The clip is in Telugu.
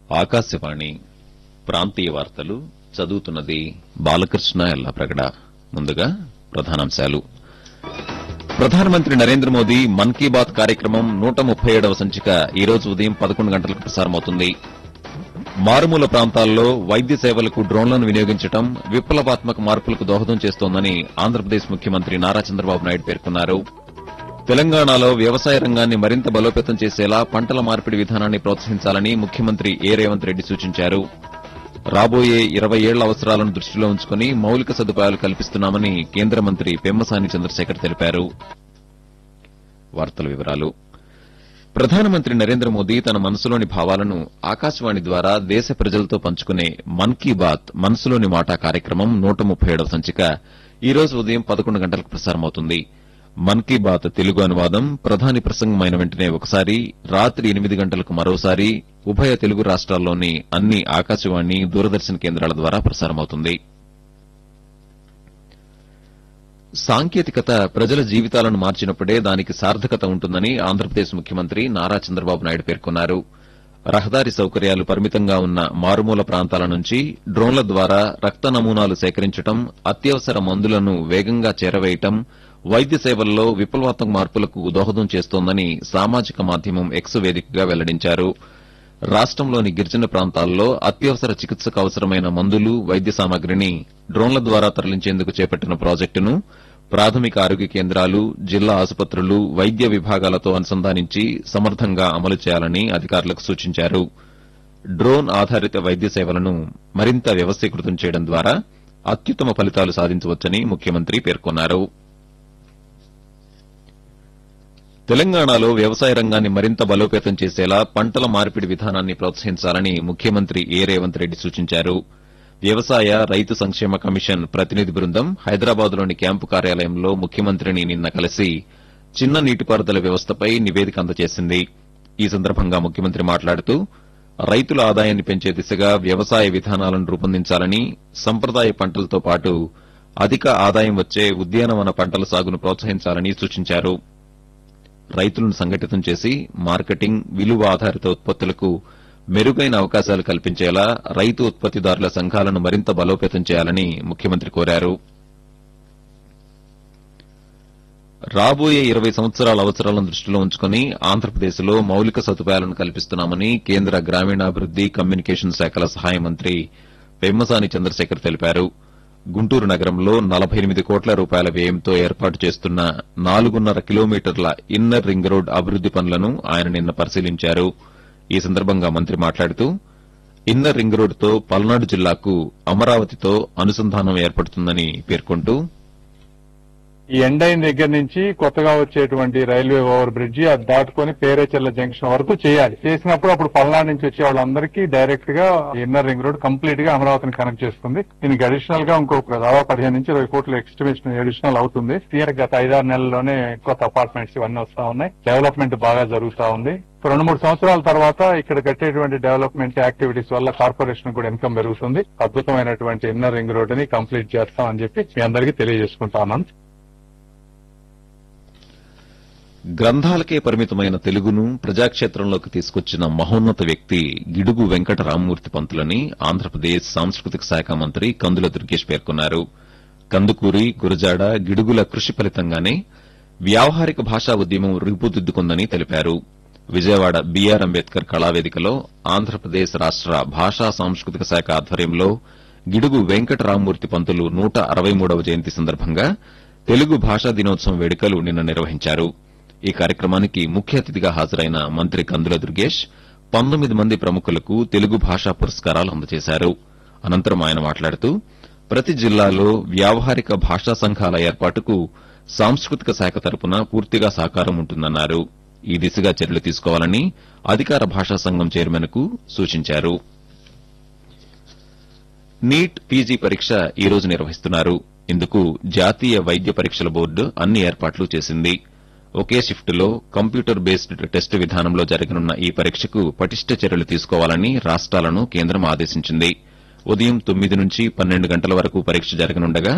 ఆకాశవాణి ప్రాంతీయ వార్తలు చదువుతున్నది బాలకృష్ణ ఎల్లప్రగడ ముందుగా ప్రధానాంశాలు ప్రధానమంత్రి నరేంద్ర మోదీ మన్ కీ బాత్ కార్యక్రమం నూట ముప్పై ఏడవ సంచిక ఈ రోజు ఉదయం పదకొండు గంటలకు ప్రసారమవుతుంది మారుమూల ప్రాంతాల్లో వైద్య సేవలకు డ్రోన్లను వినియోగించడం విప్లవాత్మక మార్పులకు దోహదం చేస్తోందని ఆంధ్రప్రదేశ్ ముఖ్యమంత్రి నారా చంద్రబాబు నాయుడు పేర్కొన్నారు తెలంగాణలో వ్యవసాయ రంగాన్ని మరింత బలోపేతం చేసేలా పంటల మార్పిడి విధానాన్ని ప్రోత్సహించాలని ముఖ్యమంత్రి ఏ రేవంత్ రెడ్డి సూచించారు రాబోయే ఇరవై ఏళ్ల అవసరాలను దృష్టిలో ఉంచుకుని మౌలిక సదుపాయాలు కల్పిస్తున్నామని కేంద్ర మంత్రి పెమ్మసాని చంద్రశేఖర్ తెలిపారు వార్తల వివరాలు ప్రధానమంత్రి నరేంద్ర మోదీ తన మనసులోని భావాలను ఆకాశవాణి ద్వారా దేశ ప్రజలతో పంచుకునే మన్ కీ బాత్ మనసులోని మాట కార్యక్రమం నూట ముప్పై ఏడవ సంచిక ఈ రోజు ఉదయం పదకొండు గంటలకు ప్రసారమవుతుంది మన్ కీ బాత్ తెలుగు అనువాదం ప్రధాని ప్రసంగం అయిన వెంటనే ఒకసారి రాత్రి ఎనిమిది గంటలకు మరోసారి ఉభయ తెలుగు రాష్ట్రాల్లోని అన్ని ఆకాశవాణి దూరదర్శన్ కేంద్రాల ద్వారా ప్రసారమవుతుంది సాంకేతికత ప్రజల జీవితాలను మార్చినప్పుడే దానికి సార్థకత ఉంటుందని ఆంధ్రప్రదేశ్ ముఖ్యమంత్రి నారా చంద్రబాబు నాయుడు పేర్కొన్నారు రహదారి సౌకర్యాలు పరిమితంగా ఉన్న మారుమూల ప్రాంతాల నుంచి డ్రోన్ల ద్వారా రక్త నమూనాలు సేకరించడం అత్యవసర మందులను వేగంగా చేరవేయటం వైద్య సేవల్లో విప్లవాత్మక మార్పులకు దోహదం చేస్తోందని సామాజిక మాధ్యమం ఎక్స్ వేదికగా వెల్లడించారు రాష్టంలోని గిరిజన ప్రాంతాల్లో అత్యవసర చికిత్సకు అవసరమైన మందులు వైద్య సామగ్రిని డ్రోన్ల ద్వారా తరలించేందుకు చేపట్టిన ప్రాజెక్టును ప్రాథమిక ఆరోగ్య కేంద్రాలు జిల్లా ఆసుపత్రులు వైద్య విభాగాలతో అనుసంధానించి సమర్థంగా అమలు చేయాలని అధికారులకు సూచించారు డ్రోన్ ఆధారిత వైద్య సేవలను మరింత వ్యవస్థీకృతం చేయడం ద్వారా అత్యుత్తమ ఫలితాలు సాధించవచ్చని ముఖ్యమంత్రి పేర్కొన్నారు తెలంగాణలో వ్యవసాయ రంగాన్ని మరింత బలోపేతం చేసేలా పంటల మార్పిడి విధానాన్ని ప్రోత్సహించాలని ముఖ్యమంత్రి ఏ రేవంత్ రెడ్డి సూచించారు వ్యవసాయ రైతు సంక్షేమ కమిషన్ ప్రతినిధి బృందం హైదరాబాద్లోని క్యాంపు కార్యాలయంలో ముఖ్యమంత్రిని నిన్న కలిసి చిన్న నీటిపారుదల వ్యవస్థపై నివేదిక అందజేసింది ఈ సందర్భంగా ముఖ్యమంత్రి మాట్లాడుతూ రైతుల ఆదాయాన్ని పెంచే దిశగా వ్యవసాయ విధానాలను రూపొందించాలని సంప్రదాయ పంటలతో పాటు అధిక ఆదాయం వచ్చే ఉద్యానవన పంటల సాగును ప్రోత్సహించాలని సూచించారు రైతులను సంఘటితం చేసి మార్కెటింగ్ విలువ ఆధారిత ఉత్పత్తులకు మెరుగైన అవకాశాలు కల్పించేలా రైతు ఉత్పత్తిదారుల సంఘాలను మరింత బలోపేతం చేయాలని ముఖ్యమంత్రి కోరారు రాబోయే ఇరవై సంవత్సరాల అవసరాలను దృష్టిలో ఉంచుకుని ఆంధ్రప్రదేశ్లో మౌలిక సదుపాయాలను కల్పిస్తున్నామని కేంద్ర గ్రామీణాభివృద్ది కమ్యూనికేషన్ శాఖల సహాయ మంత్రి పెమ్మసాని చంద్రశేఖర్ తెలిపారు గుంటూరు నగరంలో నలభై ఎనిమిది కోట్ల రూపాయల వ్యయంతో ఏర్పాటు చేస్తున్న నాలుగున్నర కిలోమీటర్ల ఇన్నర్ రింగ్ రోడ్ అభివృద్ది పనులను ఆయన నిన్న పరిశీలించారు ఈ సందర్భంగా మంత్రి మాట్లాడుతూ ఇన్నర్ రింగ్ రోడ్డుతో పల్నాడు జిల్లాకు అమరావతితో అనుసంధానం ఏర్పడుతుందని పేర్కొంటూ ఈ ఎండ్ అయిన దగ్గర నుంచి కొత్తగా వచ్చేటువంటి రైల్వే ఓవర్ బ్రిడ్జి అది దాటుకొని పేరేచర్ల జంక్షన్ వరకు చేయాలి చేసినప్పుడు అప్పుడు పల్నాడు నుంచి వచ్చే వాళ్ళందరికీ డైరెక్ట్ గా ఇన్నర్ రింగ్ రోడ్ కంప్లీట్ గా అమరావతిని కనెక్ట్ చేస్తుంది దీనికి అడిషనల్ గా ఇంకొక దాదాపు పదిహేను నుంచి ఇరవై కోట్ల ఎస్టిమేషన్ అడిషనల్ అవుతుంది తీర గత ఐదారు నెలల్లోనే కొత్త అపార్ట్మెంట్స్ ఇవన్నీ వస్తా ఉన్నాయి డెవలప్మెంట్ బాగా జరుగుతా ఉంది రెండు మూడు సంవత్సరాల తర్వాత ఇక్కడ కట్టేటువంటి డెవలప్మెంట్ యాక్టివిటీస్ వల్ల కార్పొరేషన్ కూడా ఇన్కమ్ పెరుగుతుంది అద్భుతమైనటువంటి ఇన్నర్ రింగ్ రోడ్ ని కంప్లీట్ చేస్తాం అని చెప్పి మీ అందరికీ తెలియజేసుకుంటా ఉన్నాను గ్రంథాలకే పరిమితమైన తెలుగును ప్రజాక్షేత్రంలోకి తీసుకొచ్చిన మహోన్నత వ్యక్తి గిడుగు వెంకట రామ్మూర్తి పంతులని ఆంధ్రప్రదేశ్ సాంస్కృతిక శాఖ మంత్రి కందుల దుర్గేష్ పేర్కొన్నారు కందుకూరి గురజాడ గిడుగుల కృషి ఫలితంగానే వ్యావహారిక భాషా ఉద్యమం రూపుదిద్దుకుందని తెలిపారు విజయవాడ బీఆర్ అంబేద్కర్ కళావేదికలో ఆంధ్రప్రదేశ్ రాష్ట భాషా సాంస్కృతిక శాఖ ఆధ్వర్యంలో గిడుగు వెంకట రామ్మూర్తి పంతులు నూట అరవై మూడవ జయంతి సందర్భంగా తెలుగు భాషా దినోత్సవం వేడుకలు నిన్న నిర్వహించారు ఈ కార్యక్రమానికి ముఖ్య అతిథిగా హాజరైన మంత్రి కందుల దుర్గేష్ పంతొమ్మిది మంది ప్రముఖులకు తెలుగు భాషా పురస్కారాలు అందజేశారు అనంతరం ఆయన మాట్లాడుతూ ప్రతి జిల్లాలో వ్యావహారిక భాషా సంఘాల ఏర్పాటుకు సాంస్కృతిక శాఖ తరపున పూర్తిగా సహకారం ఉంటుందన్నారు ఈ దిశగా చర్యలు తీసుకోవాలని అధికార భాషా సంఘం చైర్మన్ కు సూచించారు నీట్ పీజీ పరీక్ష ఈ రోజు నిర్వహిస్తున్నారు ఇందుకు జాతీయ వైద్య పరీక్షల బోర్డు అన్ని ఏర్పాట్లు చేసింది ఒకే షిఫ్టులో కంప్యూటర్ బేస్డ్ టెస్టు విధానంలో జరగనున్న ఈ పరీక్షకు పటిష్ట చర్యలు తీసుకోవాలని రాష్ట్రాలను కేంద్రం ఆదేశించింది ఉదయం తొమ్మిది నుంచి పన్నెండు గంటల వరకు పరీక్ష జరగనుండగా